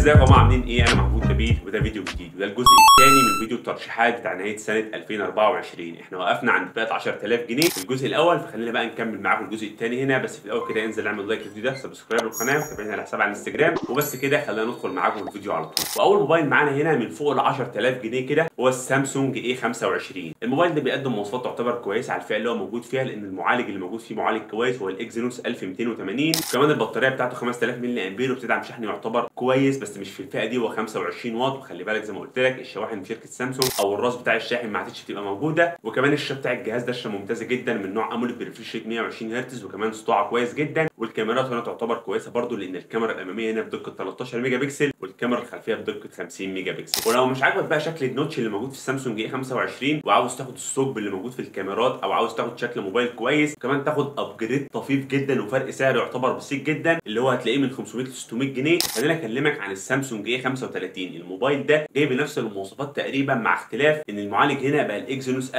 ازيكم يا جماعه عاملين ايه انا محمود نبيل وده فيديو جديد وده الجزء الثاني من فيديو الترشيحات بتاع نهايه سنه 2024 احنا وقفنا عند فئه 10000 جنيه في الجزء الاول فخلينا بقى نكمل معاكم الجزء الثاني هنا بس في الاول كده انزل اعمل لايك للفيديو ده سبسكرايب للقناه وتابعنا على حساب على الانستجرام وبس كده خلينا ندخل معاكم الفيديو على طول واول موبايل معانا هنا من فوق ال 10000 جنيه كده هو السامسونج اي 25 الموبايل ده بيقدم مواصفات تعتبر كويسه على الفئه اللي هو موجود فيها لان المعالج اللي موجود فيه معالج كويس هو الاكزينوس 1280 وكمان البطاريه بتاعته 5000 ملي امبير وبتدعم شحن يعتبر كويس بس مش في الفئه دي هو 25 واط وخلي بالك زي ما قلت لك الشواحن من شركه سامسونج او الراس بتاع الشاحن ما عادتش تبقى موجوده وكمان الشاشه بتاع الجهاز ده شاشه ممتازه جدا من نوع اموليد بريفريش ريت 120 هرتز وكمان سطوعه كويس جدا والكاميرات هنا تعتبر كويسه برده لان الكاميرا الاماميه هنا بدقه 13 ميجا بكسل والكاميرا الخلفيه بدقه 50 ميجا بكسل ولو مش عاجبك بقى شكل النوتش اللي موجود في السامسونج اي 25 وعاوز تاخد الثقب اللي موجود في الكاميرات او عاوز تاخد شكل موبايل كويس كمان تاخد ابجريد طفيف جدا وفرق سعر يعتبر بسيط جدا اللي هو هتلاقيه من 500 ل 600 جنيه خليني اكلمك عن السامسونج اي 35 الموبايل ده جاي بنفس المواصفات تقريبا مع اختلاف ان المعالج هنا بقى الاكزينوس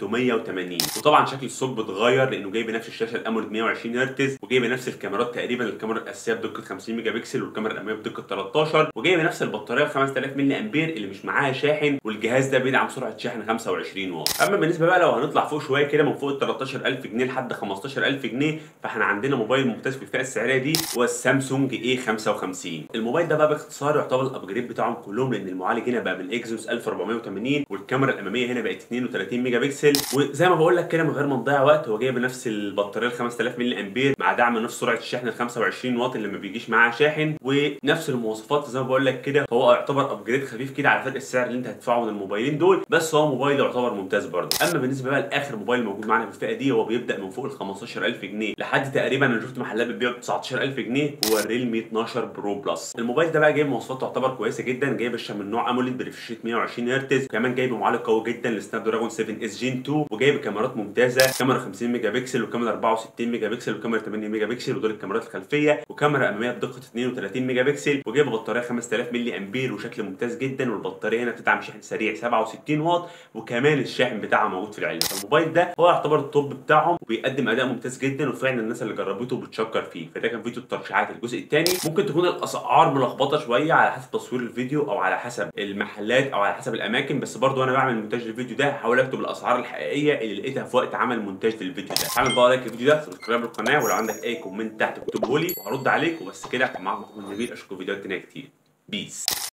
1380 وطبعا شكل الثقب اتغير لانه جاي بنفس الشاشه الاموليد 120 هرتز وجاي بنفس الكاميرات تقريبا الكاميرا الاساسيه بدقه 50 ميجا بكسل والكاميرا الاماميه بدقه 13 وجاي بنفس البطاريه 5000 ملي امبير اللي مش معاها شاحن والجهاز ده بيدعم سرعه شحن 25 واط اما بالنسبه بقى لو هنطلع فوق شويه كده من فوق ال 13000 جنيه لحد 15000 جنيه فاحنا عندنا موبايل ممتاز في الفئه السعريه دي هو السامسونج اي 55 الموبايل ده بقى باختصار يعتبر الابجريد بتاعهم كلهم لان المعالج هنا بقى بالاكزوس 1480 والكاميرا الاماميه هنا بقت 32 ميجا بكسل وزي ما بقول لك كده من غير ما نضيع وقت هو جاي بنفس البطاريه ال 5000 ملي امبير مع دعم نفس سرعه الشحن ال 25 واط اللي ما بيجيش معاها شاحن ونفس المواصفات زي ما بقول لك كده فهو يعتبر ابجريد خفيف كده على فرق السعر اللي انت هتدفعه من الموبايلين دول بس هو موبايل يعتبر ممتاز برضه اما بالنسبه بقى لاخر موبايل موجود معانا في الفئه دي هو بيبدا من فوق ال 15000 جنيه لحد تقريبا انا شفت محلات بتبيع ب 19000 جنيه هو الريلمي 12 برو بلس الموبايل ده بقى جايب مواصفات تعتبر كويسه جدا جايب الشاشه من نوع اموليد بريفريش ريت 120 هرتز وكمان جايب معالج قوي جدا لسناب دراجون 7 اس جين 2 وجايب كاميرات ممتازه كاميرا 50 ميجا بكسل وكاميرا 64 ميجا بكسل وكاميرا 8 ميجا بكسل ودول الكاميرات الخلفيه وكاميرا اماميه بدقه 32 ميجا بكسل وجايب بطاريه 5000 ملي امبير وشكل ممتاز جدا والبطاريه هنا بتدعم شحن سريع 67 واط وكمان الشاحن بتاعها موجود في العلبه فالموبايل ده هو يعتبر التوب بتاعهم وبيقدم اداء ممتاز جدا وفعلا الناس اللي جربته بتشكر فيه فده كان فيديو الترشيحات الجزء الثاني ممكن تكون الاسعار ملخبطه شويه على حسب تصوير الفيديو او على حسب المحلات او على حسب الاماكن بس برضو انا بعمل مونتاج للفيديو ده هحاول اكتب الاسعار الحقيقيه اللي لقيتها في وقت عمل مونتاج للفيديو ده اعمل بقى لايك للفيديو ده سبسكرايب للقناه ولو عندك اي كومنت تحت اكتبه لي وهرد عليك وبس كده كان معاكم محمود نبيل اشوفكم فيديوهات تانيه كتير بيس